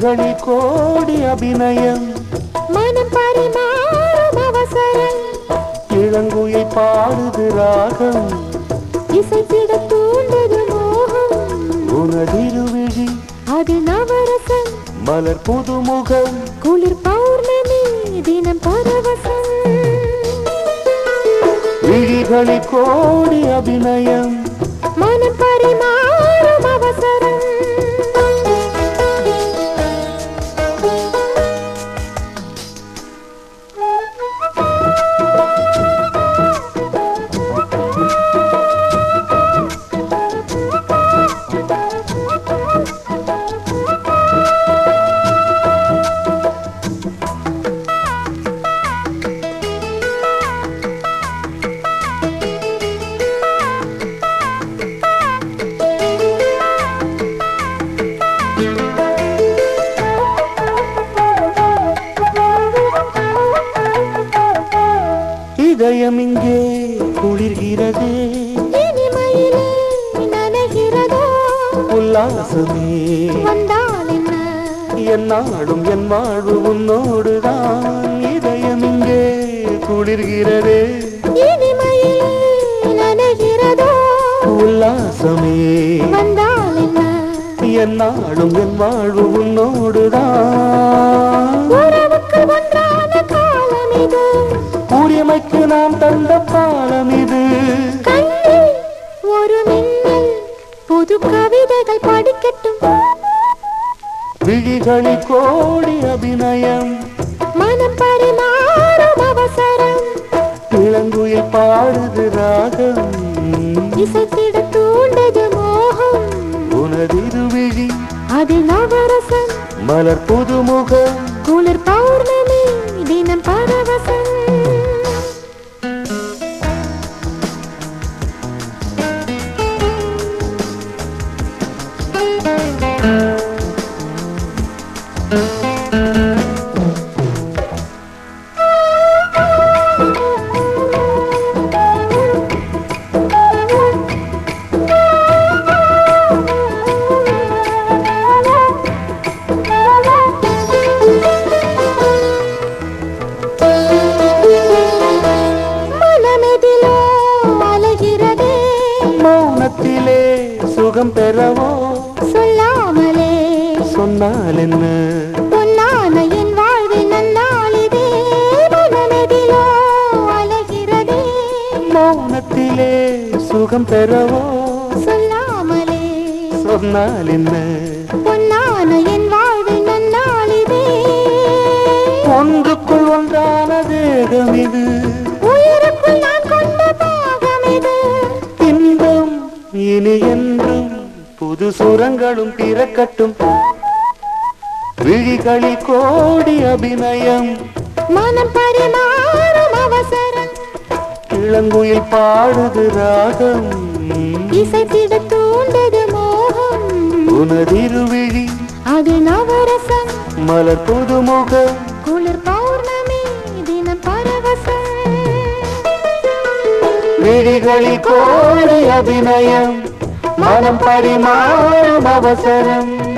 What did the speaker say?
விழிகளில் கோடி அபிநயம் மனம் பரிமாறும் அவசரம் இளங்குயில் பாடுது ராகம் இசைத்திட தூண்டது மோகம் உனதிருவிழி அது நவரசம் மலர் புதுமுகம் குளிர் பௌர்ணமி தினம் பரவசம் விழிகளில் கோடி அபிநயம் மனம் பரிமாறும் அவசரம் இதயம் இங்கே குளிர்கிறது இனிமையிலே நனைகிறதோ உல்லாசமே வந்தால் என்ன என் நாடும் என் வாழ்வு உன்னோடுதான் இதயம் இங்கே குளிர்கிறது இனிமையிலே நனைகிறதோ உல்லாசமே வந்தால் என்ன என் நாடும் என் வாழ்வு உன்னோடுதான் உறவுக்கு ஒன்றான காலம் இது உரிமைக்கு நாம் தந்த பாலம் இது கண்ணில் ஒரு மின்னல் புது கவிதைகள் படிக்கட்டும் விழிகளில் கோடி அபிநயம் மனம் பரிமாறும் அவசரம் இளங்குயில் பாடுது ராகம் இசைத்திட தூண்டது மோகம் உனதிருவிழி அது நவரசம் மலர் புதுமுகம் குளிர் பௌர்ணமி தினம் பரவசம் மனமெதிலோ அலைகிறதே மௌனத்திலே சுகம் பெறவோ சொல்லாமலே சொன்னால் என்ன பொன்னான என் வாழ்வில் நன்னாளிதே மனமெதிலோ அலைகிறதே மௌனத்திலே சுகம் பெறவோ சொல்லாமலே சொன்னால் என்ன பொன்னான என் வாழ்வில் நன்னாளிதே ஒன்றுக்குள் ஒன்றான தேகம் இது உயிருக்குள் நான் கொண்ட பாகம் இது இன்பம் இனி என்றும் புது சுரங்களும் பிறக்கட்டும் விழிகளில் கோடி அபிநயம் மனம் பரிமாறும் அவசரம் இளங்குயில் பாடுது ராகம் இசைத்திட தூண்டது மோகம் உனதிருவிழி அது நவரசம் மலர் புதுமுகம் குளிர் பௌர்ணமி தினம் பரவசம் விழிகளில் கோடி அபிநயம் மனம் பரிமாறும் அவசரம்